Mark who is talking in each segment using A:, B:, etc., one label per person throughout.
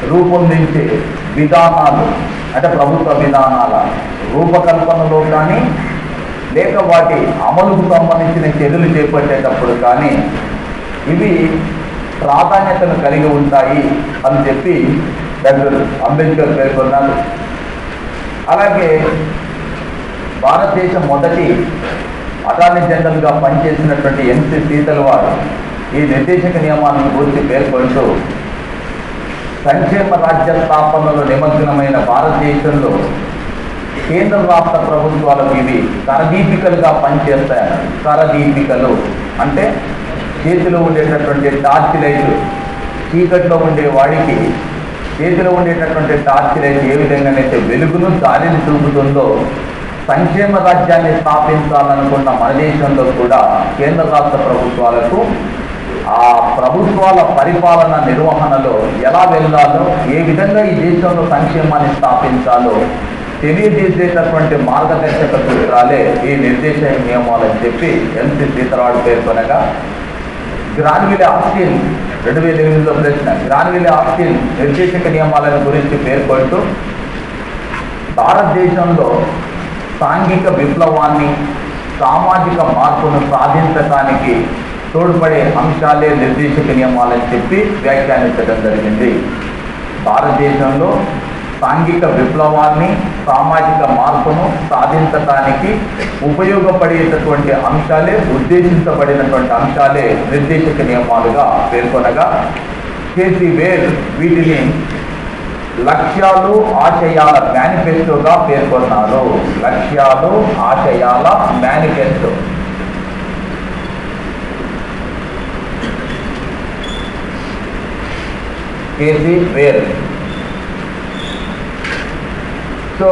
A: రూపొందించే విధానాలు అంటే ప్రభుత్వ విధానాల రూపకల్పనలో కానీ లేక వాటి అమలుకు సంబంధించిన చర్యలు చేపట్టేటప్పుడు కానీ ఇవి ప్రాధాన్యతను కలిగి ఉంటాయి అని చెప్పి డాక్టర్ అంబేద్కర్ పేర్కొన్నారు అలాగే భారతదేశం మొదటి అటార్నీ జనరల్గా పనిచేసినటువంటి ఎన్సి సీతల వారు ఈ నిర్దేశక నియమాలను గురించి పేర్కొంటూ సంక్షేమ రాజ్య స్థాపనలో నిమగ్నమైన భారతదేశంలో కేంద్ర రాష్ట్ర ప్రభుత్వాలకు ఇవి కరదీపికలుగా పనిచేస్తాయన్న కరదీపికలు అంటే చేతిలో ఉండేటటువంటి టార్చ్ లైట్ చీకట్లో ఉండే వాడికి చేతిలో ఉండేటటువంటి టార్చ్ లైట్ ఏ విధంగానైతే వెలుగును దారిని చూపుతుందో సంక్షేమ రాజ్యాన్ని స్థాపించాలనుకున్న మన దేశంలో కూడా కేంద్ర రాష్ట్ర ప్రభుత్వాలకు ఆ ప్రభుత్వాల పరిపాలన నిర్వహణలో ఎలా వెళ్ళాలో ఏ విధంగా ఈ దేశంలో సంక్షేమాన్ని స్థాపించాలో తెలియజేసేటటువంటి మార్గదర్శక సూత్రాలే ఈ నిర్దేశ నియమాలు అని చెప్పి ఎన్సి సీతారాడు పేర్కొనగా గ్రాన్విలే ఆస్టిన్ రెండు వేల ఎనిమిదిలో ప్రశ్న గ్రాన్విలే ఆస్టిన్ నిర్దేశక నియమాలను గురించి పేర్కొంటూ భారతదేశంలో సాంఘిక విప్లవాన్ని సామాజిక మార్పును సాధించడానికి తోడ్పడే అంశాలే నిర్దేశక నియమాలని చెప్పి వ్యాఖ్యానించడం జరిగింది భారతదేశంలో సాంఘిక విప్లవాన్ని సామాజిక మార్పును సాధించడానికి ఉపయోగపడేటటువంటి అంశాలే ఉద్దేశించబడినటువంటి అంశాలే నిర్దేశక నియమాలుగా పేర్కొనగా కేసీ వేర్ వీటిని లక్ష్యాలు ఆశయాల మేనిఫెస్టోగా పేర్కొన్నారు లక్ష్యాలు ఆశయాల మేనిఫెస్టో కేసీ వేర్ సో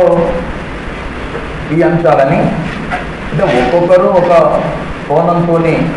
A: ఈ అంశాలని అంటే ఒక్కొక్కరు ఒక కోణంతో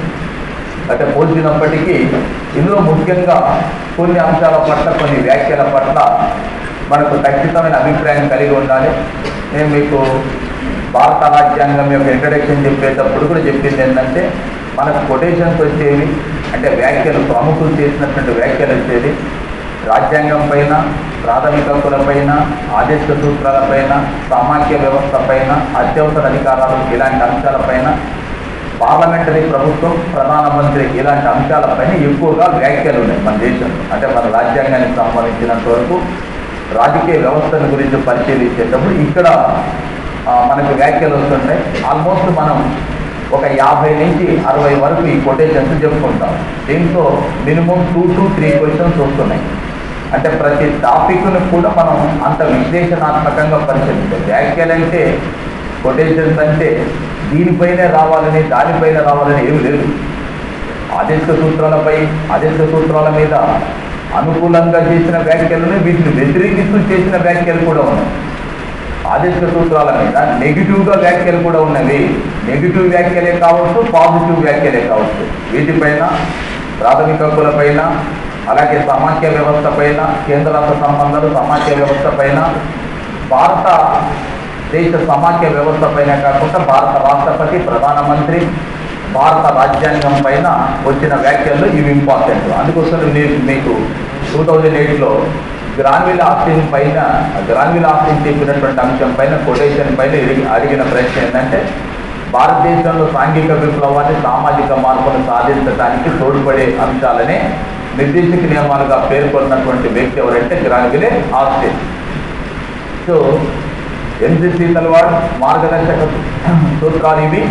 A: అంటే పోల్చినప్పటికీ ఇందులో ముఖ్యంగా కొన్ని అంశాల పట్ల కొన్ని వ్యాఖ్యల పట్ల మనకు ఖచ్చితమైన అభిప్రాయం కలిగి ఉండాలి నేను మీకు భారత రాజ్యాంగం యొక్క ఇంట్రడక్షన్ చెప్పేటప్పుడు కూడా చెప్పింది ఏంటంటే మనకు కొటేషన్స్ వచ్చేవి అంటే వ్యాఖ్యలు ప్రముఖులు చేసినటువంటి వ్యాఖ్యలు వచ్చేది రాజ్యాంగం పైన ప్రాథమిక హక్కులపైన ఆదేశ సూత్రాలపైన సామాఖ్య వ్యవస్థ పైన అత్యవసర అధికారాలు ఇలాంటి అంశాలపైన పార్లమెంటరీ ప్రభుత్వం ప్రధానమంత్రి ఇలాంటి అంశాలపైన ఎక్కువగా వ్యాఖ్యలు ఉన్నాయి మన దేశంలో అంటే మన రాజ్యాంగానికి సంబంధించినంత వరకు రాజకీయ వ్యవస్థను గురించి పరిశీలించేటప్పుడు ఇక్కడ ఆ, మనకు వ్యాఖ్యలు వస్తుంటాయి ఆల్మోస్ట్ మనం ఒక యాభై నుంచి అరవై వరకు ఈ కొటేషన్స్ చెప్పుకుంటాం దీంతో minimum two to three questions వస్తున్నాయి అంటే ప్రతి టాపిక్ను కూడా మనం అంత విశ్లేషణాత్మకంగా పరిశీలించాలి వ్యాఖ్యలు అంటే కొటేషన్స్ అంటే దీనిపైనే రావాలని దానిపైన రావాలని ఏమి లేదు ఆదేశ సూత్రాలపై ఆదేశ సూత్రాల మీద అనుకూలంగా చేసిన వ్యాఖ్యలను వీటిని వ్యతిరేకిస్తూ చేసిన వ్యాఖ్యలు కూడా ఉన్నాయి ఆదేశ సూత్రాల మీద నెగిటివ్గా వ్యాఖ్యలు కూడా ఉన్నవి నెగిటివ్ వ్యాఖ్యలే కావచ్చు పాజిటివ్ వ్యాఖ్యలే కావచ్చు వీటిపైన ప్రాథమిక హక్కులపైన అలాగే సమాఖ్య వ్యవస్థ పైన కేంద్ర రాష్ట్ర సంబంధాలు సమాఖ్య వ్యవస్థ పైన భారత దేశ సమాఖ్య వ్యవస్థ పైన కాకుండా భారత రాష్ట్రపతి ప్రధానమంత్రి భారత రాజ్యాంగం పైన వచ్చిన వ్యాఖ్యలు ఇవి ఇంపార్టెంట్ అందుకోసం నేను మీకు టూ థౌజండ్ ఎయిట్లో గ్రామీణ ఆస్తిన్ పైన గ్రామీణ ఆస్తిని చెప్పినటువంటి అంశం పైన కొటేషన్ పైన ఇడిగి- అడిగిన ప్రశ్న ఏంటంటే భారతదేశంలో సాంఘిక విప్లవాన్ని సామాజిక మార్పును సాధించడానికి తోడ్పడే అంశాలనే నిర్దేశక నియమాలుగా పేర్కొన్నటువంటి వ్యక్తి ఎవరంటే గ్రామీణ ఆస్తిన్ సో ఎన్సిసి తలవాడ్ మార్గదర్శక సూత్రాలు ఇవి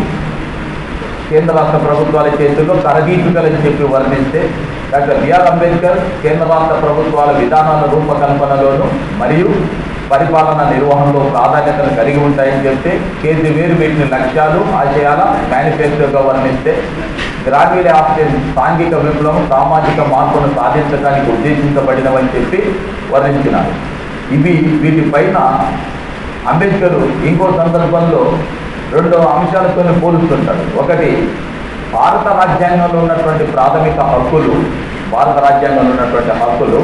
A: కేంద్ర రాష్ట్ర ప్రభుత్వాల చేతుల్లో కరదీపికలని చెప్పి వర్ణిస్తే డాక్టర్ బిఆర్ అంబేద్కర్ కేంద్ర రాష్ట్ర ప్రభుత్వాల విధానాల రూపకల్పనలోను మరియు పరిపాలన నిర్వహణలో ప్రాధాన్యతను కలిగి ఉంటాయని చెప్తే కేంద్ర వేరు వీటిని లక్ష్యాలు ఆశయాల మేనిఫెస్టోగా వర్ణిస్తే గ్రామీణ ఆస్ట్రేలియన్ సాంఘిక విప్లవం సామాజిక మార్పును సాధించడానికి ఉద్దేశించబడినవని చెప్పి వర్ణించినారు ఇవి వీటిపైన అంబేద్కర్ ఇంకో సందర్భంలో రెండు అంశాలతో పోలుస్తుంటాడు ఒకటి భారత రాజ్యాంగంలో ఉన్నటువంటి ప్రాథమిక హక్కులు భారత రాజ్యాంగంలో ఉన్నటువంటి హక్కులు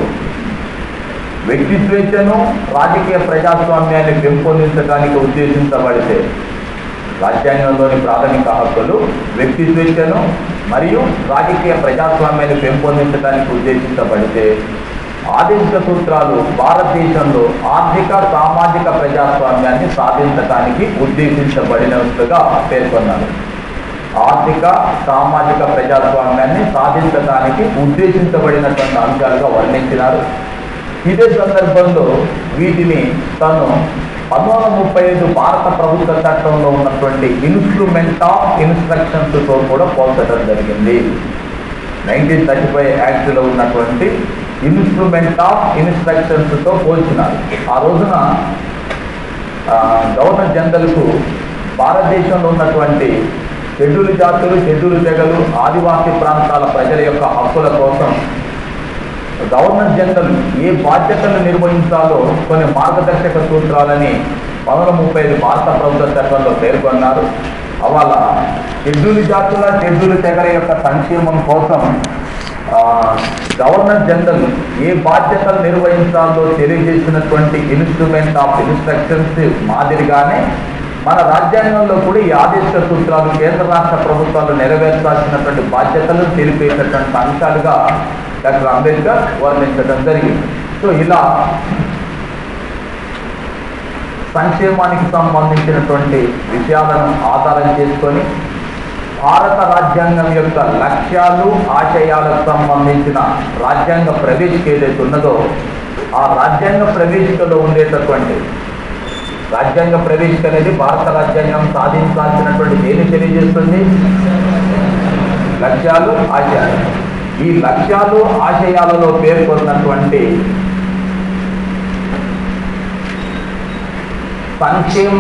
A: వ్యక్తి స్వేచ్ఛను రాజకీయ ప్రజాస్వామ్యాన్ని పెంపొందించడానికి ఉద్దేశించబడితే రాజ్యాంగంలోని ప్రాథమిక హక్కులు వ్యక్తి స్వేచ్ఛను మరియు రాజకీయ ప్రజాస్వామ్యాన్ని పెంపొందించడానికి ఉద్దేశించబడితే ఆదేశ సూత్రాలు భారతదేశంలో ఆర్థిక సామాజిక ప్రజాస్వామ్యాన్ని సాధించడానికి ఉద్దేశించబడినట్టుగా పేర్కొన్నారు ఆర్థిక సామాజిక ప్రజాస్వామ్యాన్ని సాధించడానికి ఉద్దేశించబడినటువంటి అంశాలుగా వర్ణించినారు ఇదే సందర్భంలో వీటిని తను పంతొమ్మిది వందల ముప్పై ఐదు భారత ప్రభుత్వ చట్టంలో ఉన్నటువంటి ఇన్స్ట్రుమెంట్ ఆఫ్ ఇన్స్ట్రక్షన్స్ తో కూడా పోల్చడం జరిగింది నైన్టీన్ థర్టీ ఫైవ్ యాక్ట్లో ఉన్నటువంటి ఇన్స్ట్రుమెంట్ ఆఫ్ ఇన్స్ట్రక్షన్స్ తో పోల్చినారు ఆ రోజున ఆ, గవర్నర్ జనరల్కు భారతదేశంలో ఉన్నటువంటి షెడ్యూల్ జాతులు షెడ్యూల్ తెగలు ఆదివాసీ ప్రాంతాల ప్రజల యొక్క హక్కుల కోసం గవర్నర్ జనరల్ ఏ బాధ్యతలు నిర్వహించాలో కొన్ని మార్గదర్శక సూత్రాలని పంతొమ్మిది ముప్పై ఐదు భారత ప్రభుత్వ చట్టంలో పేర్కొన్నారు అవాళ షెడ్యూల్ జాతుల షెడ్యూల్ తెగల యొక్క సంక్షేమం కోసం ఆ, గవర్నర్ జనరల్ ఏ బాధ్యతలు నిర్వహించాలో తెలియజేసినటువంటి ఇన్స్ట్రుమెంట్ ఆఫ్ ఇన్స్ట్రక్షన్స్ మాదిరిగానే మన రాజ్యాంగంలో కూడా ఈ ఆదేశ సూత్రాలు కేంద్ర రాష్ట్ర ప్రభుత్వాలు నెరవేర్చాల్సినటువంటి బాధ్యతలు తెలిపేటటువంటి అంశాలుగా డాక్టర్ అంబేద్కర్ వర్ణించడం జరిగింది సో ఇలా సంక్షేమానికి సంబంధించినటువంటి విషయాలను ఆధారం చేసుకొని భారత రాజ్యాంగం యొక్క లక్ష్యాలు ఆశయాలకు సంబంధించిన రాజ్యాంగ ప్రవేశిక ఏదైతే ఉన్నదో ఆ రాజ్యాంగ ప్రవేశికలో ఉండేటటువంటి రాజ్యాంగ ప్రవేశిక అనేది భారత రాజ్యాంగం సాధించాల్సినటువంటి దేని తెలియజేస్తుంది లక్ష్యాలు ఆశయాలు ఈ లక్ష్యాలు ఆశయాలలో పేర్కొన్నటువంటి సంక్షేమ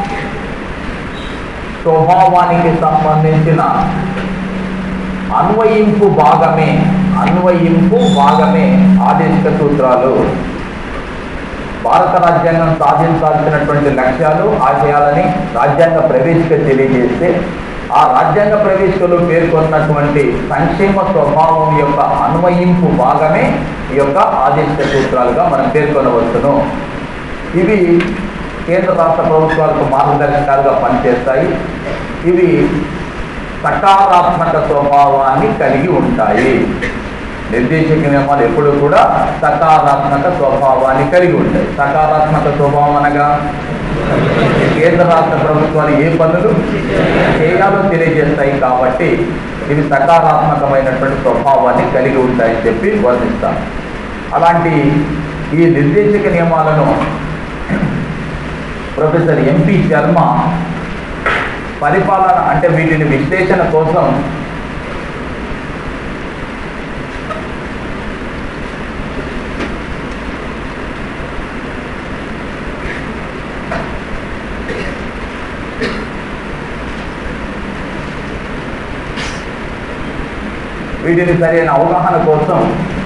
A: స్వభావానికి సంబంధించిన అన్వయింపు భాగమే అన్వయింపు భాగమే ఆదేశిక సూత్రాలు భారత రాజ్యాంగం సాధించాల్సినటువంటి లక్ష్యాలు ఆశయాలని రాజ్యాంగ ప్రవేశిక తెలియజేస్తే ఆ రాజ్యాంగ ప్రవేశికలో పేర్కొన్నటువంటి సంక్షేమ స్వభావం యొక్క అన్వయింపు భాగమే ఈ యొక్క ఆదేశిక సూత్రాలుగా మనం పేర్కొనవచ్చును ఇవి కేంద్ర రాష్ట్ర ప్రభుత్వాలకు మార్గదర్శకాలుగా పనిచేస్తాయి ఇవి సకారాత్మక స్వభావాన్ని కలిగి ఉంటాయి నిర్దేశక నియమాలు ఎప్పుడు కూడా సకారాత్మక స్వభావాన్ని కలిగి ఉంటాయి సకారాత్మక స్వభావం అనగా కేంద్ర రాష్ట్ర ప్రభుత్వాలు ఏ పనులు చేయాలో తెలియజేస్తాయి కాబట్టి ఇవి సకారాత్మకమైనటువంటి స్వభావాన్ని కలిగి ఉంటాయని చెప్పి వర్ణిస్తాం అలాంటి ఈ నిర్దేశక నియమాలను ప్రొఫెసర్ ఎంపి శర్మ పరిపాలన అంటే వీటిని విశ్లేషణ కోసం వీటిని సరైన అవగాహన కోసం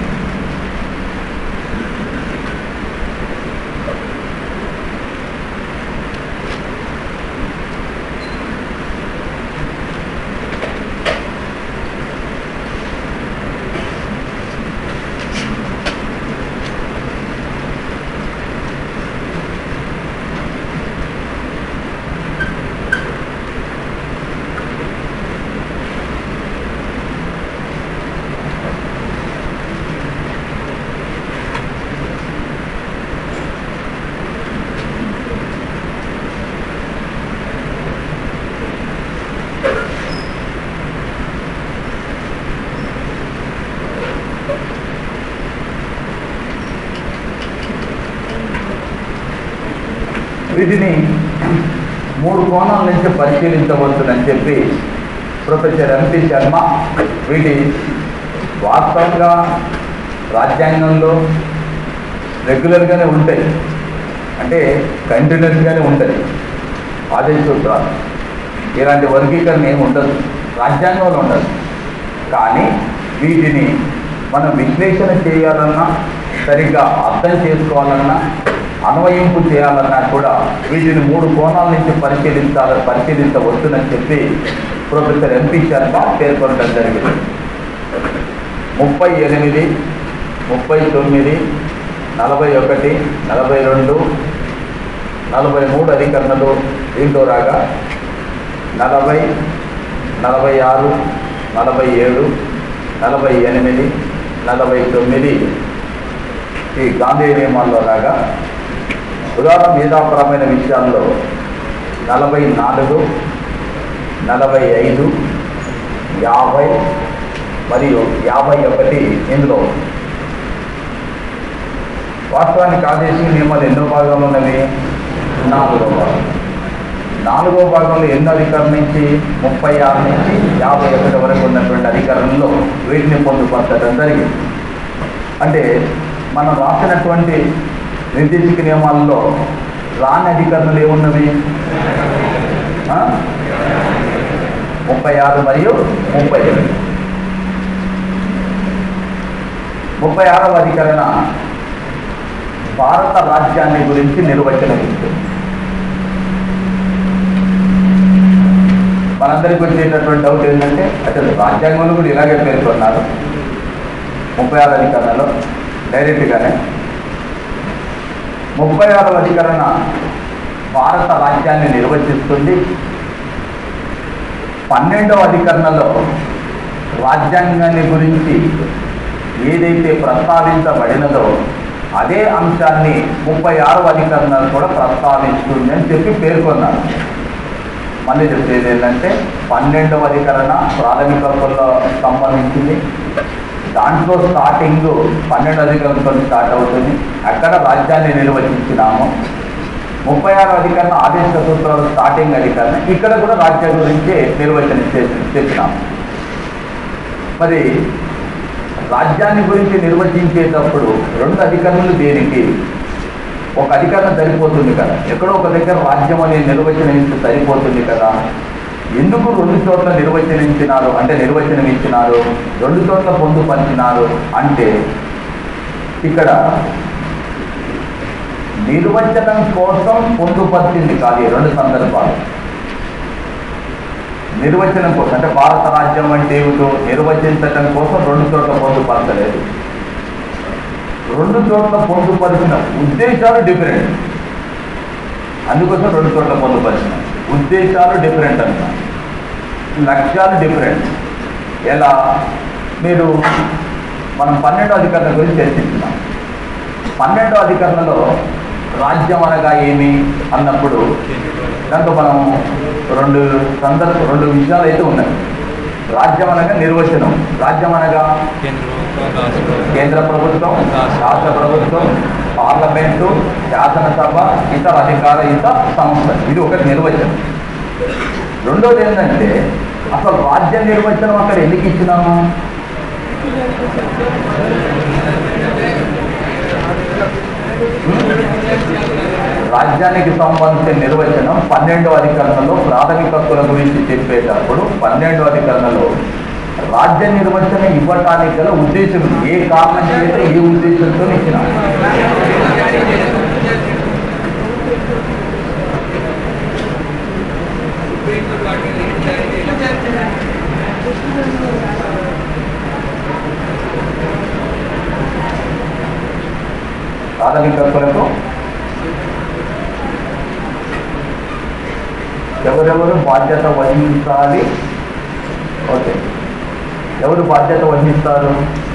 A: వీటిని మూడు కోణాల నుంచి పరిశీలించవచ్చునని చెప్పి ప్రొఫెసర్ ఎంపి శర్మ వీటి వాస్తవంగా రాజ్యాంగంలో రెగ్యులర్గానే ఉంటాయి అంటే కంటిన్యూస్గానే ఉంటుంది ఆదేశ సూత్రాలు ఇలాంటి వర్గీకరణ ఏమి ఉండదు రాజ్యాంగంలో ఉండదు కానీ వీటిని మనం విశ్లేషణ చేయాలన్నా సరిగ్గా అర్థం చేసుకోవాలన్నా అన్వయింపు చేయాలన్నా కూడా వీటిని మూడు కోణాల నుంచి పరిశీలించాల పరిశీలించవచ్చునని చెప్పి ప్రొఫెసర్ ఎంపీ శర్మ పేర్కొనడం జరిగింది ముప్పై ఎనిమిది ముప్పై తొమ్మిది నలభై ఒకటి నలభై రెండు నలభై మూడు అధికరణలు దీంతో రాగా నలభై నలభై ఆరు నలభై ఏడు నలభై ఎనిమిది నలభై తొమ్మిది ఈ గాంధీ నియమాల్లో లాగా ఉదాహరణ మేధాపరమైన విషయాల్లో నలభై నాలుగు నలభై ఐదు యాభై మరియు యాభై ఒకటి ఇందులో ఉంది. వాస్తవానికి ఆదేశిక నియమాలు ఎన్నో భాగాలు ఉన్నవి నాలుగో భాగం నాలుగో భాగంలో ఎన్నో అధికారం నుంచి ముప్పై ఆరు నుంచి యాభై ఒకటి వరకు ఉన్నటువంటి అధికారంలో వీటిని పొందుపరచడం జరిగింది అంటే మనం రాసినటువంటి నిర్దేశిక నియమాల్లో రాని అధికారులు ఏమున్నవి ఆ? ముప్పై ఆరు మరియు ముప్పై ఒకటి ముప్పై ఆరవ అధికరణ భారత రాజ్యాన్ని గురించి నిర్వచనం ఇస్తుంది మనందరికీ వచ్చేటటువంటి డౌట్ ఏంటంటే అసలు రాజ్యాంగంలో కూడా ఇలాగే పేర్కొన్నారు ముప్పై ఆరు అధికరణలో డైరెక్ట్గానే ముప్పై ఆరవ అధికరణ భారత రాజ్యాన్ని నిర్వచిస్తుంది పన్నెండవ అధికరణలో రాజ్యాంగాన్ని గురించి ఏదైతే ప్రస్తావించబడినదో అదే అంశాన్ని ముప్పై ఆరవ అధికరణలు కూడా ప్రస్తావిస్తుంది అని చెప్పి పేర్కొన్నారు మళ్ళీ చెప్పేది ఏంటంటే పన్నెండవ అధికరణ ప్రాథమిక హక్కుల్లో సంబంధించింది దాంట్లో స్టార్టింగ్ పన్నెండు అధికారంతో స్టార్ట్ అవుతుంది అక్కడ రాజ్యాన్ని నిర్వచించినాము ముప్పై ఆరు అధికరణ ఆదేశ సూత్రాలు స్టార్టింగ్ అధికరణ ఇక్కడ కూడా రాజ్యం గురించి నిర్వచనం చేసి చెప్పినాము మరి రాజ్యాన్ని గురించి నిర్వచించేటప్పుడు రెండు అధికారులు దేనికి ఒక అధికారం సరిపోతుంది కదా ఎక్కడో ఒక దగ్గర రాజ్యం అనే నిర్వచనం ఇస్తే సరిపోతుంది కదా ఎందుకు రెండు చోట్ల నిర్వచనించినారు అంటే నిర్వచనం ఇచ్చినారు రెండు చోట్ల పొందుపరిచినారు అంటే ఇక్కడ నిర్వచనం కోసం పొందుపరిచింది కాదు ఈ రెండు సందర్భాలు నిర్వచనం కోసం అంటే భారత రాజ్యం అంటే ఏమిటో నిర్వచించడం కోసం రెండు చోట్ల పొందుపరచలేదు రెండు చోట్ల పొందుపరిచిన ఉద్దేశాలు డిఫరెంట్ అందుకోసం రెండు చోట్ల పొందుపరిచిన ఉద్దేశాలు డిఫరెంట్ అంట లక్ష్యాలు డిఫరెంట్ ఎలా మీరు మనం పన్నెండో అధికరణ గురించి చర్చించున్నాం పన్నెండో అధికరణలో రాజ్యం అనగా ఏమి అన్నప్పుడు దాంట్లో మనం రెండు సందర్భ రెండు విషయాలు అయితే ఉన్నాయి రాజ్యం అనగా నిర్వచనం రాజ్యం అనగా కేంద్ర ప్రభుత్వం రాష్ట్ర ప్రభుత్వం పార్లమెంటు శాసనసభ ఇతర అధికారయుత సంస్థ ఇది ఒకటి నిర్వచనం రెండోది ఏంటంటే అసలు రాజ్య నిర్వచనం అక్కడ ఎందుకు ఇచ్చినాము రాజ్యానికి సంబంధించిన నిర్వచనం పన్నెండవ అధికరణలో ప్రాథమిక హక్కుల గురించి చెప్పేటప్పుడు పన్నెండవ అధికరణలో రాజ్య నిర్వచనం ఇవ్వటానికి గల ఉద్దేశం ఏ కారణం చేస్తే ఏ ఉద్దేశంతో ఇచ్చిన ప్రాథమిక హక్కులకు ఎవరెవరు బాధ్యత వహించాలి ఓకే ఎవరు బాధ్యత వహిస్తారు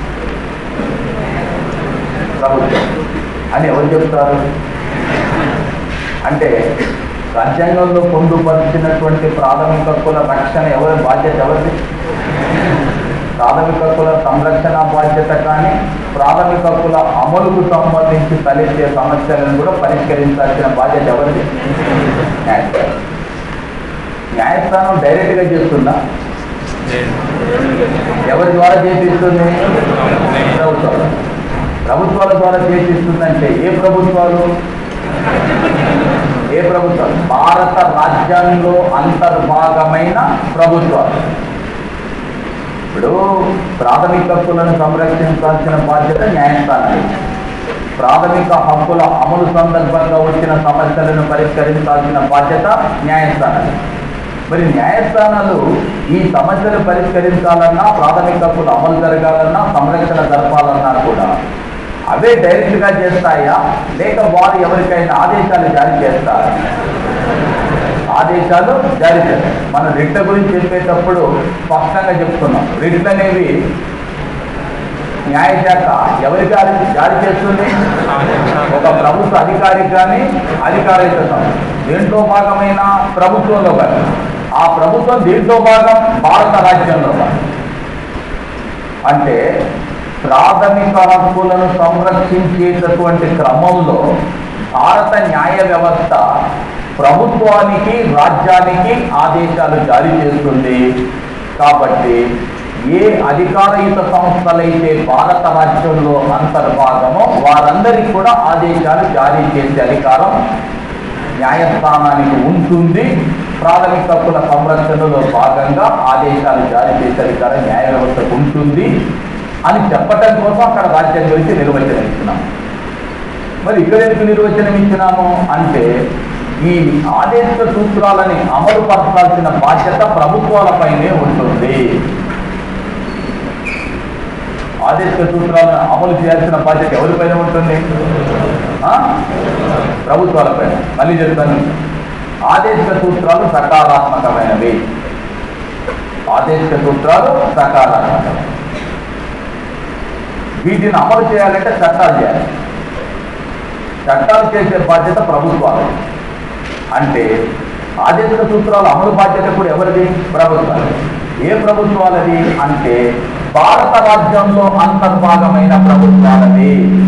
A: ప్రభుత్వం అని ఎవరు చెప్తారు అంటే రాజ్యాంగంలో పొందుపరిచినటువంటి ప్రాథమిక హక్కుల రక్షణ ఎవరి బాధ్యత ఎవరిది ప్రాథమిక హక్కుల సంరక్షణ బాధ్యత కానీ ప్రాథమిక హక్కుల అమలుకు సంబంధించి తలెత్తే సమస్యలను కూడా పరిష్కరించాల్సిన బాధ్యత ఎవరిది న్యాయస్థానం న్యాయస్థానం డైరెక్ట్గా చేస్తుందా ఎవరి ద్వారా చేపిస్తుంది ప్రభుత్వాలు ప్రభుత్వాల ద్వారా చేపిస్తుందంటే ఏ ప్రభుత్వాలు ఏ ప్రభుత్వాలు భారత రాజ్యాంగంలో అంతర్భాగమైన ప్రభుత్వాలు ఇప్పుడు ప్రాథమిక హక్కులను సంరక్షించాల్సిన బాధ్యత న్యాయస్థానానికి ప్రాథమిక హక్కుల అమలు సందర్భంగా వచ్చిన సమస్యలను పరిష్కరించాల్సిన బాధ్యత న్యాయస్థానానికి మరి న్యాయస్థానాలు ఈ సమస్యలు పరిష్కరించాలన్నా ప్రాథమిక హక్కులు అమలు జరగాలన్నా సంరక్షణ జరపాలన్నా కూడా అవే డైరెక్ట్గా చేస్తాయా లేక వారు ఎవరికైనా ఆదేశాలు జారీ చేస్తారా ఆదేశాలు జారీ చేస్తారు మనం రిట్ల గురించి చెప్పేటప్పుడు స్పష్టంగా చెప్తున్నాం రిట్లు అనేవి న్యాయశాఖ ఎవరి జారీ జారీ చేస్తుంది ఒక ప్రభుత్వ అధికారికి కానీ అధికారిక సంస్థ దేంట్లో భాగమైన ప్రభుత్వంలో కానీ ఆ ప్రభుత్వం దేంట్లో భాగం భారత రాజ్యంలో భాగం అంటే ప్రాథమిక హక్కులను సంరక్షించేటటువంటి క్రమంలో భారత న్యాయ వ్యవస్థ ప్రభుత్వానికి రాజ్యానికి ఆదేశాలు జారీ చేస్తుంది కాబట్టి ఏ అధికారయుత సంస్థలైతే భారత రాజ్యంలో అంతర్భాగమో వారందరికీ కూడా ఆదేశాలు జారీ చేసే అధికారం న్యాయస్థానానికి ఉంటుంది ప్రాథమిక హక్కుల సంరక్షణలో భాగంగా ఆదేశాలు జారీ చేసే అధికారం న్యాయ వ్యవస్థకు ఉంటుంది అని చెప్పటం కోసం అక్కడ రాజ్యం గురించి నిర్వచనం ఇచ్చినాం మరి ఇక్కడ ఎందుకు నిర్వచనం ఇచ్చినాము అంటే ఈ ఆదేశ సూత్రాలని అమలు పరచాల్సిన బాధ్యత ప్రభుత్వాలపైనే ఉంటుంది ఆదేశ సూత్రాలను అమలు చేయాల్సిన బాధ్యత ఎవరిపైన ఉంటుంది ఆ? ప్రభుత్వాలపైన మళ్ళీ చెప్తాను ఆదేశిక సూత్రాలు సకారాత్మకమైనవి ఆదేశిక సూత్రాలు సకారాత్మకమైనవి వీటిని అమలు చేయాలంటే చట్టాలు చేయాలి చట్టాలు చేసే బాధ్యత ప్రభుత్వాలు అంటే ఆదేశిక సూత్రాలు అమలు బాధ్యత కూడా ఎవరిది ప్రభుత్వాలు ఏ ప్రభుత్వాలది అంటే భారత రాజ్యంలో అంతర్భాగమైన ప్రభుత్వాలది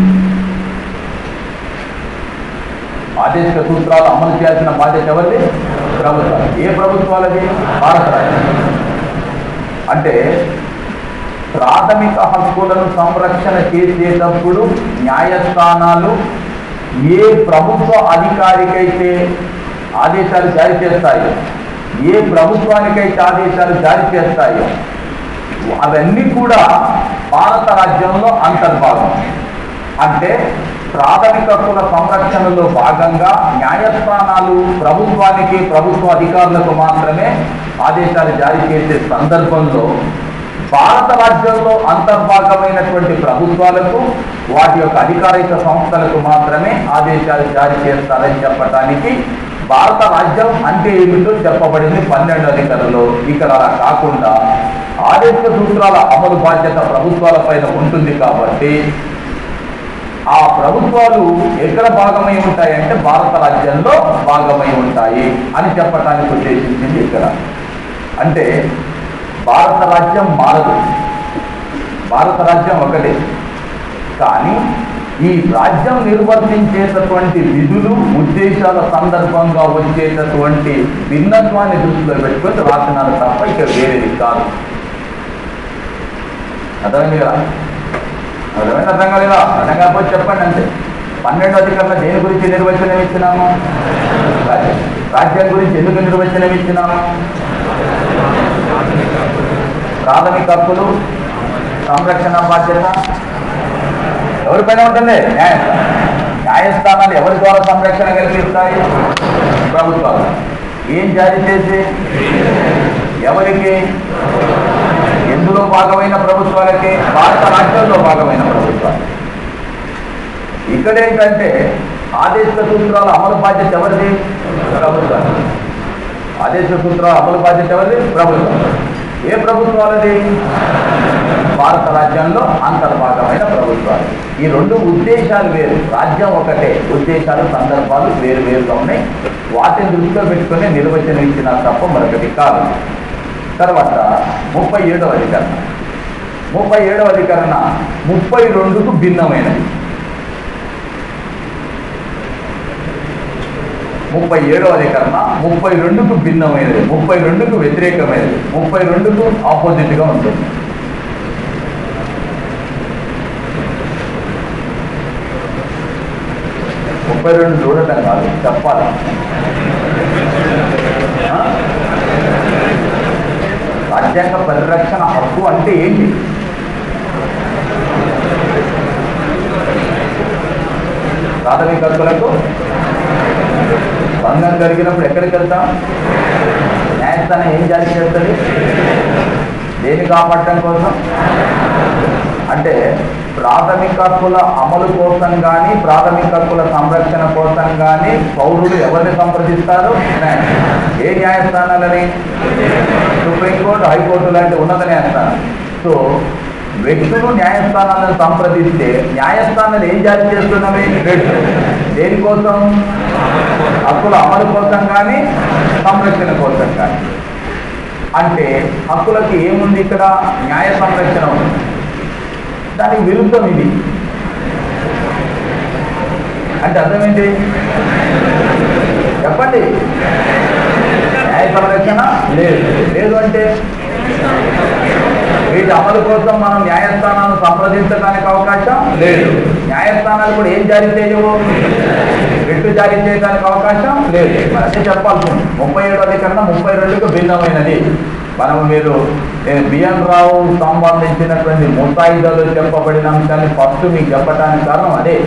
A: ఆదేశిక సూత్రాలు అమలు చేయాల్సిన బాధ్యత ఎవరిది ప్రభుత్వాలు ఏ ప్రభుత్వాలది భారత రాజ్యం అంటే ప్రాథమిక హక్కులను సంరక్షణ చేసేటప్పుడు న్యాయస్థానాలు ఏ ప్రభుత్వ అధికారికైతే ఆదేశాలు జారీ చేస్తాయో ఏ ప్రభుత్వానికైతే ఆదేశాలు జారీ చేస్తాయో అవన్నీ కూడా భారత రాజ్యంలో అంతర్భాగం అంటే ప్రాథమిక హక్కుల సంరక్షణలో భాగంగా న్యాయస్థానాలు ప్రభుత్వానికి ప్రభుత్వ అధికారులకు మాత్రమే ఆదేశాలు జారీ చేసే సందర్భంలో భారత రాజ్యంలో అంతర్భాగమైనటువంటి ప్రభుత్వాలకు వాటి యొక్క అధికారిక సంస్థలకు మాత్రమే ఆదేశాలు జారీ చేస్తారని చెప్పటానికి భారత రాజ్యం అంటే ఏమిటో చెప్పబడింది పన్నెండు అధికారులు ఇక్కడ అలా కాకుండా ఆదేశ సూత్రాల అమలు బాధ్యత ప్రభుత్వాల పైన ఉంటుంది కాబట్టి ఆ ప్రభుత్వాలు ఎక్కడ భాగమై ఉంటాయంటే భారత రాజ్యంలో భాగమై ఉంటాయి అని చెప్పటానికి ఉద్దేశించింది ఇక్కడ అంటే భారత రాజ్యం మారదు భారత రాజ్యం ఒకటే కానీ ఈ రాజ్యం నిర్వర్తించేటటువంటి విధులు ఉద్దేశాల సందర్భంగా వచ్చేటటువంటి భిన్నత్వాన్ని దృష్టిలో పెట్టుకొని రాసినారు తప్ప ఇక వేరేది కాదు అర్థమైంది కదా అర్థమైంది అర్థం కాలేదా అర్థం కాకపోతే చెప్పండి అంతే పన్నెండు అధికారుల దేని గురించి నిర్వచనం ఇచ్చినాము రాజ్యం రాజ్యం గురించి ఎందుకు నిర్వచనం ఇచ్చినాము ప్రాథమిక హక్కులు సంరక్షణ బాధ్యత ఎవరిపైన ఉంటుంది న్యాయస్థానం న్యాయస్థానాలు ఎవరి ద్వారా సంరక్షణ కల్పిస్తాయి ప్రభుత్వాలు ఏం జారీ చేసి ఎవరికి ఎందులో భాగమైన ప్రభుత్వాలకి భారత రాజ్యంలో భాగమైన ప్రభుత్వాలు ఇక్కడ ఏంటంటే ఆదేశ సూత్రాల అమలు బాధ్యత ఎవరిది ప్రభుత్వాలు ఆదేశ సూత్రాల అమలు బాధ్యత ఎవరిది ప్రభుత్వం ఏ ప్రభుత్వాలది భారత రాజ్యంలో అంతర్భాగమైన ప్రభుత్వాలు ఈ రెండు ఉద్దేశాలు వేరు రాజ్యం ఒకటే ఉద్దేశాలు సందర్భాలు వేరు వేరుగా ఉన్నాయి వాటిని దృష్టిలో పెట్టుకుని నిర్వచనం ఇచ్చిన తప్ప మరొకటి కాదు తర్వాత ముప్పై ఏడవ అధికరణ ముప్పై ఏడవ అధికరణ ముప్పై రెండుకు భిన్నమైనది ముప్పై ఏడవ అధికరణ ముప్పై రెండుకు భిన్నమైనది ముప్పై రెండుకు వ్యతిరేకమైనది ముప్పై రెండుకు ఆపోజిట్గా ఉంటుంది ముప్పై రెండు చూడటం కాదు చెప్పాలి ఆ? రాజ్యాంగ పరిరక్షణ హక్కు అంటే ఏంటి ప్రాథమిక హక్కులకు భంగం కలిగినప్పుడు ఎక్కడికి వెళ్తాం న్యాయస్థానం ఏం జారీ చేస్తుంది దేన్ని కాపాడటం కోసం అంటే ప్రాథమిక హక్కుల అమలు కోసం కానీ ప్రాథమిక హక్కుల సంరక్షణ కోసం కానీ పౌరులు ఎవరిని సంప్రదిస్తారు న్యాయస్థానం. ఏ న్యాయస్థానాలని సుప్రీంకోర్టు హైకోర్టు లాంటి ఉన్నత న్యాయస్థానం సో వ్యక్తులు న్యాయస్థానాలను సంప్రదిస్తే న్యాయస్థానాలు ఏం జారీ చేస్తున్నవి రెడ్ దేనికోసం హక్కుల అమలు కోసం కానీ సంరక్షణ కోసం కానీ అంటే హక్కులకి ఏముంది ఇక్కడ న్యాయ సంరక్షణ ఉంది దానికి విరుద్ధం ఇది అంటే అర్థమేంటి చెప్పండి న్యాయ సంరక్షణ లేదు లేదు అంటే వీటి అమలు కోసం మనం న్యాయస్థానాలను సంప్రదించడానికి అవకాశం లేదు న్యాయస్థానాలు కూడా ఏం జారీ చేయవు రిట్టు జారీ చేయడానికి అవకాశం లేదు మరి అదే చెప్పాల్సి ఉంది ముప్పై ఏడు అధికరణ ముప్పై రెండుకు భిన్నమైనది మనం మీరు నేను బిఎన్ రావు సంబంధించినటువంటి ముసాయిదాలు చెప్పబడిన అంశాన్ని ఫస్ట్ మీకు చెప్పడానికి కారణం అదే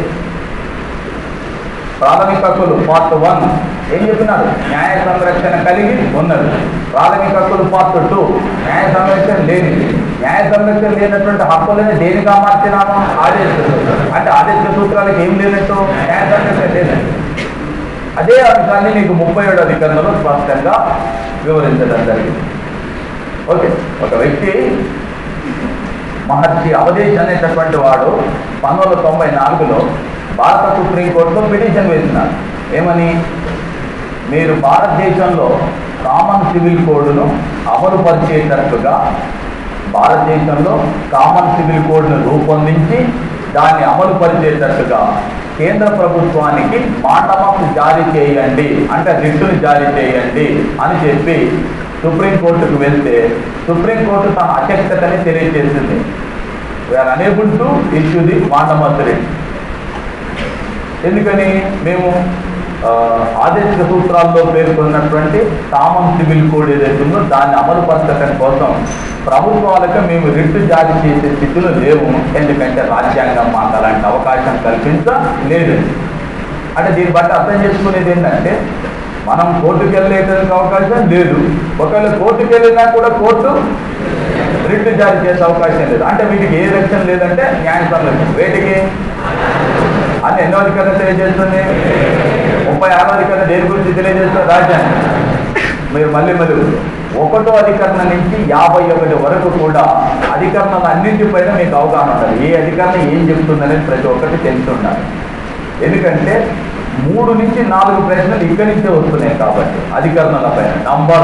A: ప్రాథమిక హక్కులు పార్ట్ వన్ ఏం చెప్పినారు న్యాయ సంరక్షణ కలిగి ఉన్నది ప్రాథమిక హక్కులు పార్ట్ టూ న్యాయ సంరక్షణ లేనిది న్యాయ సంరక్షణ లేనటువంటి హక్కులని దేనిగా మార్చినాము ఆదేశ సూత్రాలు అంటే ఆదేశ సూత్రాలకు ఏం లేనట్టు న్యాయ సంరక్షణ లేనట్టు అదే అంశాన్ని నీకు ముప్పై ఏడు అధికరణలో స్పష్టంగా వివరించడం జరిగింది ఓకే ఒక వ్యక్తి మహర్షి అవధేష్ అనేటటువంటి వాడు పంతొమ్మిది వందల తొంభై నాలుగులో భారత సుప్రీంకోర్టులో పిటిషన్ వేసినారు ఏమని మీరు భారతదేశంలో కామన్ సివిల్ కోడ్ను అమలు పరిచేటట్లుగా భారతదేశంలో కామన్ సివిల్ కోడ్ను రూపొందించి దాన్ని అమలు పరిచేటట్టుగా కేంద్ర ప్రభుత్వానికి మాటమకు జారీ చేయండి అంటే రిట్టును జారీ చేయండి అని చెప్పి సుప్రీంకోర్టుకు వెళ్తే సుప్రీంకోర్టు తన అశక్తతని తెలియజేసింది we are unable to issue the mandamus writ ఎందుకని మేము ఆ, ఆదేశిక సూత్రాల్లో పేర్కొన్నటువంటి కామన్ సివిల్ కోడ్ ఏదైతే ఉందో దాన్ని అమలు పరచడం కోసం ప్రభుత్వాలకు మేము రిట్టు జారీ చేసే స్థితిలో లేవు ఎందుకంటే రాజ్యాంగం మాకు అలాంటి అవకాశం కల్పించలేదు అంటే దీన్ని బట్టి అర్థం చేసుకునేది ఏంటంటే మనం కోర్టుకు వెళ్ళేటానికి అవకాశం లేదు ఒకవేళ కోర్టుకు వెళ్ళినా కూడా కోర్టు రిట్ జారీ చేసే అవకాశం లేదు అంటే వీటికి ఏ రక్షణ లేదంటే న్యాయ సంరక్షణ వేటికి అని ఎన్నో అధికారం తెలియజేస్తుంది ముప్పై ఆరో అధికారం దేని గురించి తెలియజేస్తుంది రాజ్యాంగం మీరు మళ్ళీ మళ్ళీ ఒకటో అధికరణ నుంచి యాభై ఒకటి వరకు కూడా అధికరణల అన్నింటిపైన మీకు అవగాహన ఉండాలి ఏ అధికరణ ఏం చెప్తుందనేది ప్రతి ఒక్కటి తెలిసి ఉండాలి ఎందుకంటే మూడు నుంచి నాలుగు ప్రశ్నలు ఇక్కడి నుంచే వస్తున్నాయి కాబట్టి అధికరణల పైన నంబర్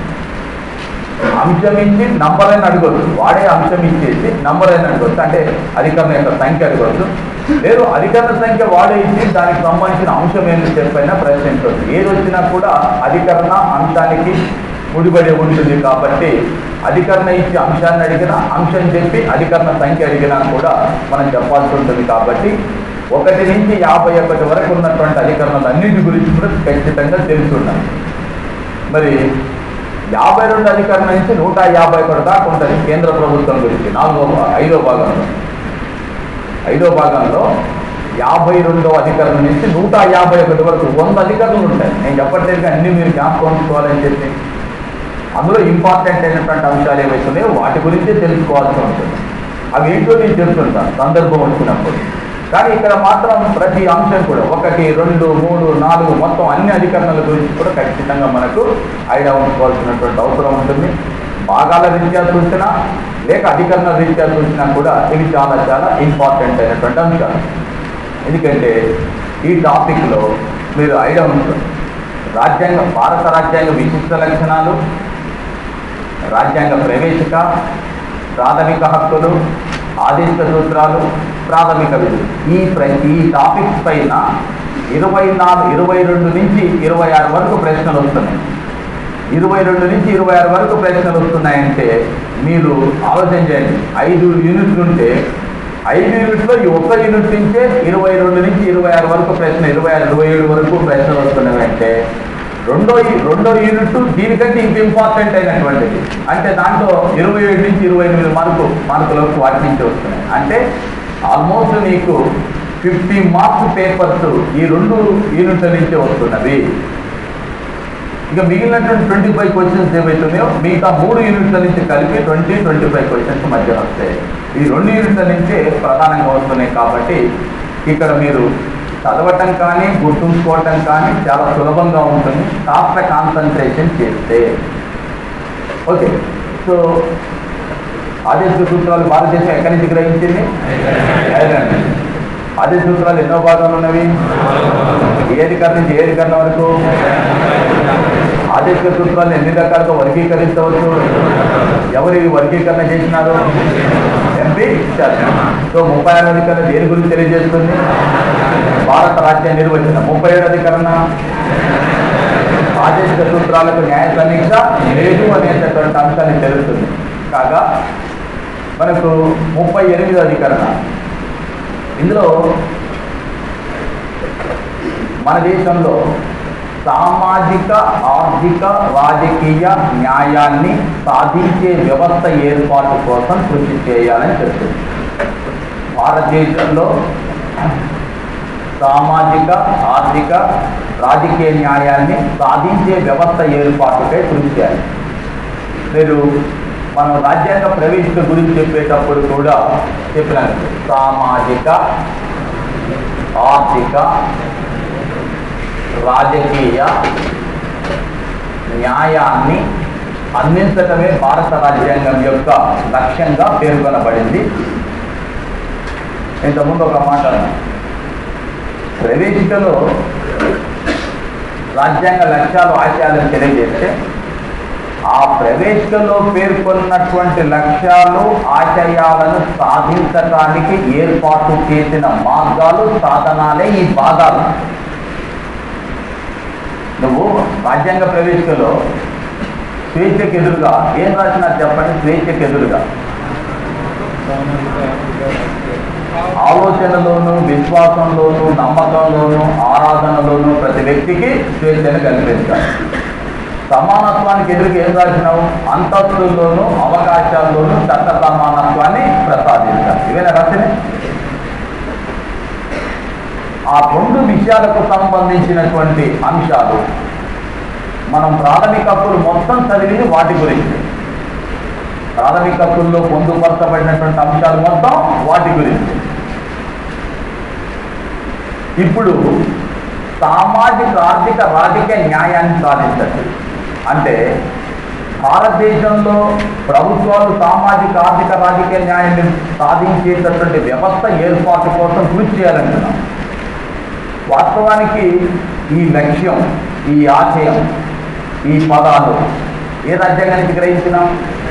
A: అంశం ఇచ్చి నంబర్ అని అడగొచ్చు వాడే అంశం ఇచ్చేసి నంబర్ అని అడగొచ్చు అంటే అధికరణ యొక్క సంఖ్య అడగొచ్చు లేదు అధికరణ సంఖ్య వాడే ఇచ్చి దానికి సంబంధించిన అంశం ఏంటి చెప్పైనా ప్రశ్నించవచ్చు ఏది వచ్చినా కూడా అధికరణ అంశానికి ముడిపడి ఉంటుంది కాబట్టి అధికరణ ఇచ్చి అంశాన్ని అడిగినా అంశం చెప్పి అధికరణ సంఖ్య అడిగినా కూడా మనం చెప్పాల్సి ఉంటుంది కాబట్టి ఒకటి నుంచి యాభై ఒకటి వరకు ఉన్నటువంటి అధికరణలు అన్నింటి గురించి కూడా ఖచ్చితంగా తెలిసి ఉండాలి మరి యాభై రెండు అధికరణ నుంచి నూట యాభై ఒకటి దాకా ఉంటుంది కేంద్ర ప్రభుత్వం గురించి నాలుగో భా- ఐదో భాగంలో ఐదో భాగంలో యాభై రెండో అధికరణ నుంచి నూట యాభై ఒకటి వరకు వంద అధికరణలు ఉంటాయి నేను చెప్పట్లేదు అన్ని మీరు జ్ఞాపకం ఉంచుకోవాలని చెప్పి అందులో ఇంపార్టెంట్ అయినటువంటి అంశాలు ఏవైతే ఉన్నాయో వాటి గురించి తెలుసుకోవాల్సి ఉంటుంది అవి ఏంటో నేను చెప్తుంటాను సందర్భం వచ్చినప్పుడు కానీ ఇక్కడ మాత్రం ప్రతి అంశం కూడా ఒకటి రెండు మూడు నాలుగు మొత్తం అన్ని అధికరణల గురించి కూడా ఖచ్చితంగా మనకు ఐడియా ఉంచుకోవాల్సినటువంటి అవసరం ఉంటుంది భాగాల రీత్యా చూసినా లేక అధికరణ రీత్యా చూసినా కూడా ఇవి చాలా చాలా ఇంపార్టెంట్ అయినటువంటి అంశాలు ఎందుకంటే ఈ టాపిక్లో మీరు ఐడియా ఉంటుంది రాజ్యాంగ భారత రాజ్యాంగ విశిష్ట లక్షణాలు రాజ్యాంగ ప్రవేశిక ప్రాథమిక హక్కులు ఆదేశ సూత్రాలు ప్రాథమిక విధులు ఈ ప్ర ఈ టాపిక్స్ పైన ఇరవై నాలుగు ఇరవై రెండు నుంచి ఇరవై ఆరు వరకు ప్రశ్నలు వస్తున్నాయి ఇరవై రెండు నుంచి ఇరవై ఆరు వరకు ప్రశ్నలు వస్తున్నాయంటే మీరు ఆలోచన చేయండి ఐదు యూనిట్లు ఉంటే ఐదు యూనిట్లో ఈ ఒక్క యూనిట్ నుంచే ఇరవై రెండు నుంచి ఇరవై ఆరు వరకు ప్రశ్న ఇరవై ఆరు ఇరవై ఏడు వరకు ప్రశ్నలు వస్తున్నాయి అంటే రెండో యూ- రెండో యూనిట్ దీనికంటే ఇంక ఇంపార్టెంట్ అయినటువంటిది అంటే దాంట్లో ఇరవై ఏడు నుంచి ఇరవై ఎనిమిది మార్కు మార్కులకు వాటి నుంచి వస్తున్నాయి అంటే ఆల్మోస్ట్ నీకు ఫిఫ్టీ మార్క్స్ పేపర్స్ ఈ రెండు యూనిట్ల నుంచే వస్తున్నవి ఇక మిగిలినటువంటి ట్వంటీ ఫైవ్ క్వశ్చన్స్ ఏవైతున్నాయో మిగతా మూడు యూనిట్ల నుంచి కలిపి ట్వంటీ ట్వంటీ ఫైవ్ క్వశ్చన్స్ మధ్య వస్తాయి ఈ రెండు యూనిట్ల నుంచే ప్రధానంగా వస్తున్నాయి కాబట్టి ఇక్కడ మీరు చదవటం కానీ గుర్తుంచుకోవటం కానీ చాలా సులభంగా ఉంటుంది కాస్త కాన్సన్ట్రేషన్ చేస్తే ఓకే సో ఆదేశ సూత్రాలు భారతదేశం ఎక్కడి నుంచి గ్రహించింది ఐర్లాండ్ నుంచి. ఆదేశ సూత్రాలు ఎన్నో భాగాలు ఉన్నవి ఏది కర్ణ నుంచి ఏది కర్ణ వరకు ఆదేశ సూత్రాలు ఎన్ని రకాలుగా వర్గీకరించవచ్చు ఎవరు ఈ వర్గీకరణ చేసినారు ఎంపీ శాసనం సో ముప్పై ఆరు అధికరణ దేని గురించి తెలియజేస్తుంది భారత రాజ్య నిర్వచనం ముప్పై ఏడు అధికరణ ఆదేశిక సూత్రాలకు న్యాయ సమీక్ష లేదు అనేటటువంటి అంశాన్ని తెలుస్తుంది కాగా మనకు ముప్పై ఎనిమిదో అధికరణ ఇందులో మన దేశంలో సామాజిక ఆర్థిక రాజకీయ న్యాయాన్ని సాధించే వ్యవస్థ ఏర్పాటు కోసం కృషి చేయాలని చెప్తుంది భారతదేశంలో సామాజిక ఆర్థిక రాజకీయ న్యాయాన్ని సాధించే వ్యవస్థ ఏర్పాటుకై కృషి చేయాలి మీరు మనం రాజ్యాంగ ప్రవేశిక గురించి చెప్పేటప్పుడు కూడా చెప్పినాను సామాజిక ఆర్థిక రాజకీయ న్యాయాన్ని అందించటమే భారత రాజ్యాంగం యొక్క లక్ష్యంగా పేర్కొనబడింది ఇంతకుముందు ఒక మాట అన్నాను. ప్రవేశికలో రాజ్యాంగ లక్ష్యాలు ఆశయాలను తెలియజేస్తే ఆ ప్రవేశికలో పేర్కొన్నటువంటి లక్ష్యాలు ఆశయాలను సాధించడానికి ఏర్పాటు చేసిన మార్గాలు సాధనాలే ఈ భాగాలు నువ్వు రాజ్యాంగ ప్రవేశికలో స్వేచ్ఛకు ఎదురుగా ఏం రాసినా చెప్పండి స్వేచ్ఛకు ఎదురుగా ఆలోచనలోను విశ్వాసంలోను నమ్మకంలోను ఆరాధనలోను ప్రతి వ్యక్తికి స్వేచ్ఛను కల్పించాలి సమానత్వానికి ఎదురుగా ఏం రాసినావు అంతస్తుల్లోనూ అవకాశాల్లోనూ చట్ట సమానత్వాన్ని ప్రసాదించాలి ఇవేనా రాసినాయి ఆ రెండు విషయాలకు సంబంధించినటువంటి అంశాలు మనం ప్రాథమిక హక్కులు మొత్తం చదివింది వాటి గురించి ప్రాథమిక హక్కుల్లో పొందుపరచబడినటువంటి అంశాలు మొత్తం వాటి గురించి ఇప్పుడు సామాజిక ఆర్థిక రాజకీయ న్యాయాన్ని సాధించండి అంటే భారతదేశంలో ప్రభుత్వాలు సామాజిక ఆర్థిక రాజకీయ న్యాయాన్ని సాధించేటటువంటి వ్యవస్థ ఏర్పాటు కోసం కృషి చేయాలంటున్నాం వాస్తవానికి ఈ లక్ష్యం ఈ ఆశయం ఈ పదాలు ఏ రాజ్యాంగానికి గ్రహించినాం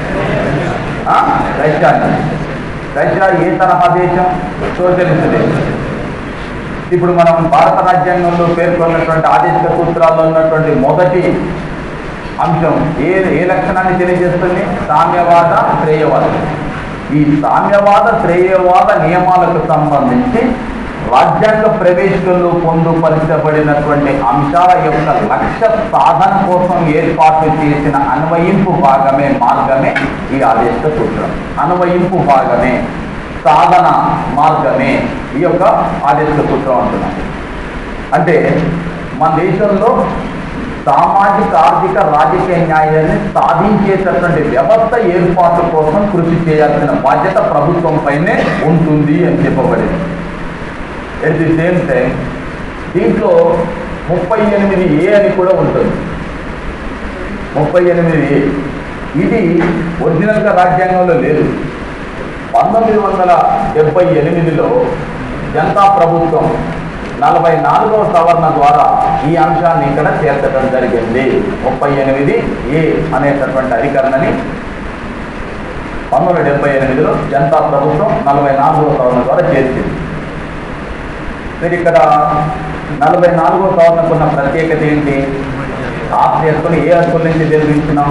A: ఆ? రష్యాని రష్యా ఏ తరహా దేశం సోషలిస్ట్ దేశం ఇప్పుడు మనం భారత రాజ్యాంగంలో పేర్కొన్నటువంటి ఆదేశిక సూత్రాల్లో ఉన్నటువంటి మొదటి అంశం ఏ ఏ లక్షణాన్ని తెలియజేస్తుంది సామ్యవాద శ్రేయవాద ఈ సామ్యవాద శ్రేయవాద నియమాలకు సంబంధించి రాజ్యాంగ ప్రవేశంలో పొందుపరచబడినటువంటి అంశాల యొక్క లక్ష్య సాధన కోసం ఏర్పాటు చేసిన అన్వయింపు భాగమే మార్గమే ఈ ఆదేశ సూత్రం అన్వయింపు భాగమే సాధన మార్గమే ఈ యొక్క ఆదేశ సూత్రం అంటున్నాం అంటే మన దేశంలో సామాజిక ఆర్థిక రాజకీయ న్యాయాన్ని సాధించేటటువంటి వ్యవస్థ ఏర్పాటు కోసం కృషి చేయాల్సిన బాధ్యత ప్రభుత్వం పైనే ఉంటుంది అని చెప్పబడింది ఎట్ ది సేమ్ టైం దీంట్లో ముప్పై ఎనిమిది ఏ అని కూడా ఉంటుంది ముప్పై ఎనిమిది ఏ ఇది ఒరిజినల్గా రాజ్యాంగంలో లేదు పంతొమ్మిది వందల డెబ్బై ఎనిమిదిలో జనతా ప్రభుత్వం నలభై నాలుగవ సవరణ ద్వారా ఈ అంశాన్ని ఇక్కడ చేర్చడం జరిగింది ముప్పై ఎనిమిది ఏ అనేటటువంటి అధికరణని పంతొమ్మిది వందల డెబ్బై ఎనిమిదిలో జనతా ప్రభుత్వం నలభై నాలుగవ సవరణ ద్వారా చేర్చింది మీరు ఇక్కడ నలభై నాలుగో సవరణకున్న ప్రత్యేకత ఏంటి ఆస్తి హక్కుని ఏ హక్కుల నుంచి నిర్మించినాం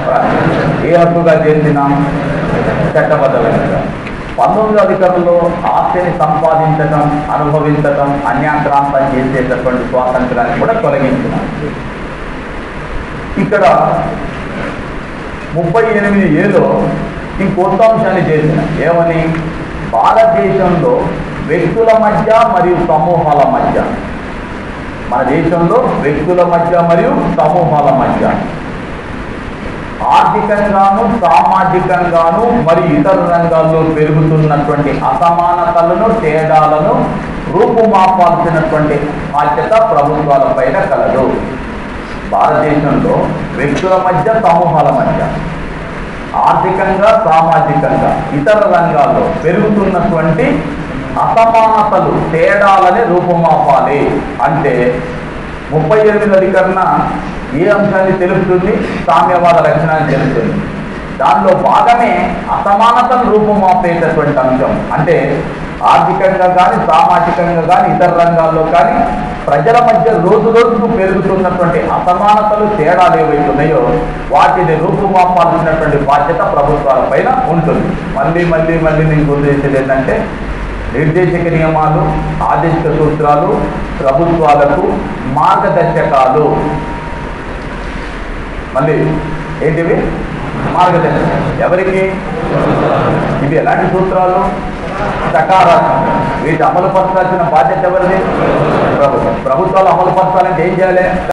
A: ఏ హక్కుగా చేర్చినాం చట్టబద్ధమైనగా పంతొమ్మిది అధికారుల్లో ఆస్తిని సంపాదించటం అనుభవించటం అన్యాక్రాంతం చేసేటటువంటి స్వాతంత్రాన్ని కూడా తొలగించినాం ఇక్కడ ముప్పై ఎనిమిది ఏలో ఇంకొత్త అంశాన్ని చేసిన ఏమని భారతదేశంలో వ్యక్తుల మధ్య మరియు సమూహాల మధ్య మన దేశంలో వ్యక్తుల మధ్య మరియు సమూహాల మధ్య ఆర్థికంగాను సామాజికంగాను మరియు ఇతర రంగాల్లో పెరుగుతున్నటువంటి అసమానతలను తేడాలను రూపుమాపాల్సినటువంటి బాధ్యత ప్రభుత్వాల పైన కలదు భారతదేశంలో వ్యక్తుల మధ్య సమూహాల మధ్య ఆర్థికంగా సామాజికంగా ఇతర రంగాల్లో పెరుగుతున్నటువంటి అసమానతలు తేడాలని రూపుమాపాలి అంటే ముప్పై ఎనిమిది అధికరణ ఏ అంశాన్ని తెలుపుతుంది సామ్యవాద లక్షణాన్ని తెలుపుతుంది దానిలో భాగమే అసమానతను రూపుమాపేటటువంటి అంశం అంటే ఆర్థికంగా కానీ సామాజికంగా కానీ ఇతర రంగాల్లో కానీ ప్రజల మధ్య రోజు రోజుకు పెరుగుతున్నటువంటి అసమానతలు తేడాలు ఏవైతున్నాయో వాటిని రూపుమాపాల్సినటువంటి బాధ్యత ప్రభుత్వాల పైన ఉంటుంది మళ్ళీ మళ్ళీ మళ్ళీ నేను గుర్తు చేసేది ఏంటంటే నిర్దేశక నియమాలు ఆదేశిక సూత్రాలు ప్రభుత్వాలకు మార్గదర్శకాలు మళ్ళీ ఏంటివి మార్గదర్శకం ఎవరికి ఇవి ఎలాంటి సూత్రాలు సకారాత్మక వీటి అమలు పరచాల్సిన బాధ్యత ఎవరిది ప్రభుత్వం ప్రభుత్వాలు అమలు పరచాలంటే ఏం చేయాలి